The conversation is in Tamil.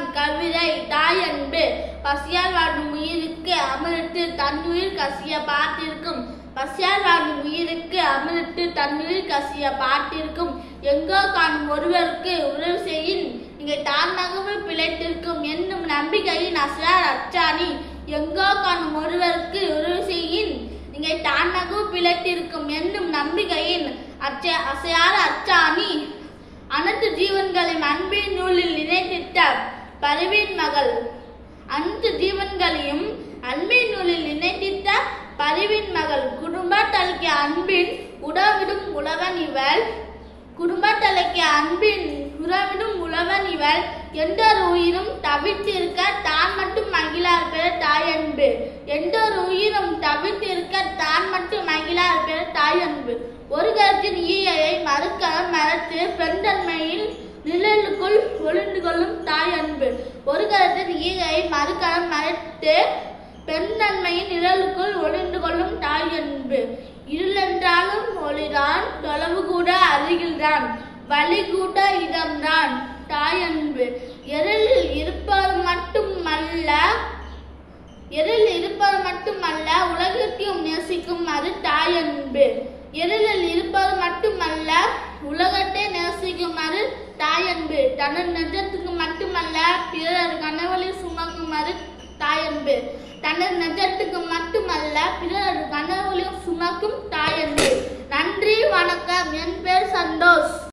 கவிதை தாய் அன்பு பசியால் வாடும் உயிருக்கு அமிர்த்து தன்னுயிர் கசிய பாட்டிருக்கும் பசியால் வாடும் உயிருக்கு அமிர்த்து தன்னுயிர் கசிய பாட்டிருக்கும் எங்கோ காணும் ஒருவருக்கு உறவு செய்யின் இங்கே தான் நகவு பிழைத்திருக்கும் என்னும் நம்பிக்கையின் அசையார் அச்சாணி எங்கோ காணும் ஒருவருக்கு உறவு செய்யின் இங்கே தான் நகவு பிழைத்திருக்கும் என்னும் நம்பிக்கையின் அச்ச அசையாத அச்சாணி அனைத்து ஜீவன்களையும் அன்பின் நூலில் நினைத்திட்ட பரிவின் மகள் அனைத்து ஜீவன்களையும் அன்பின் நூலில் நினைத்திட்ட பரிவின் மகள் குடும்பத்தலைக்கு அன்பின் உடவிடும் உழவன் இவள் குடும்பத்தலைக்கு அன்பின் உறவிடும் உழவன் இவள் எந்த ஒரு உயிரும் தவிர்த்திருக்க தான் மட்டும் மகிழார் பெற தாய் அன்பு எந்த ஒரு உயிரும் தவிர்த்திருக்க தான் மட்டும் மகிழார் பெற தாய் அன்பு ஒரு கருத்தின் ஈகையை மறுக்க மறத்து பெண்தன்மையில் நிழலுக்குள் ஒளிந்து கொள்ளும் தாய் அன்பு ஒரு கருத்தின் ஈகையை மறுக்க மறைத்து பெண்தன்மையின் நிழலுக்குள் ஒளிந்து கொள்ளும் தாய் அன்பு இருளென்றாலும் ஒளிதான் தொலைவு கூட அருகில்தான் வழி கூட இடம்தான் தாய் அன்பு எரிலில் இருப்பது மட்டுமல்ல எரில் இருப்பது மட்டுமல்ல உலகத்தையும் நேசிக்கும் அது தாய் அன்பு எரிலில் இருப்பது மட்டுமல்ல உலகத்தை நேசிக்கும் அது தாய் அன்பு தனது நெஞ்சத்துக்கு மட்டுமல்ல பிறர் கனவுகளில் சுமக்கும் அது தாய் அன்பு தனது நெஞ்சத்துக்கு மட்டுமல்ல பிறர் கனவுகளில் சுமக்கும் தாய் அன்பு நன்றி வணக்கம் என் பேர் சந்தோஷ்